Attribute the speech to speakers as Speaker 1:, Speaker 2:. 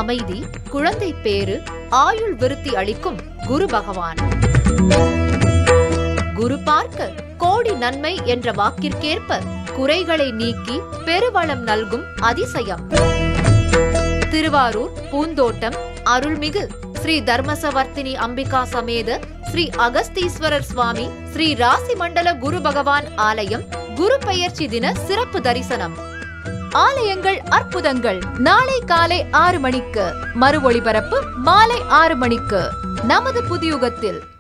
Speaker 1: அமைதி குழந்தை பேறு ஆயுள் விருத்தி அளிக்கும் குரு பகவான் குரு பார்க்க கோடி நன்மை என்ற வாக்கிற்கேற்ப குறைகளை நீக்கி பெருவளம் நல்கும் அதிசயம் திருவாரூர் பூந்தோட்டம் அருள்மிகு ஸ்ரீ தர்மசவர்த்தினி அம்பிகா சமேத ஸ்ரீ அகஸ்தீஸ்வரர் சுவாமி ஸ்ரீ ராசி மண்டல குரு பகவான் ஆலயம் குரு பெயர்ச்சி தின சிறப்பு தரிசனம் ஆலயங்கள் அற்புதங்கள் நாளை காலை ஆறு மணிக்கு மறு ஒளிபரப்பு மாலை ஆறு மணிக்கு நமது புதியுகத்தில்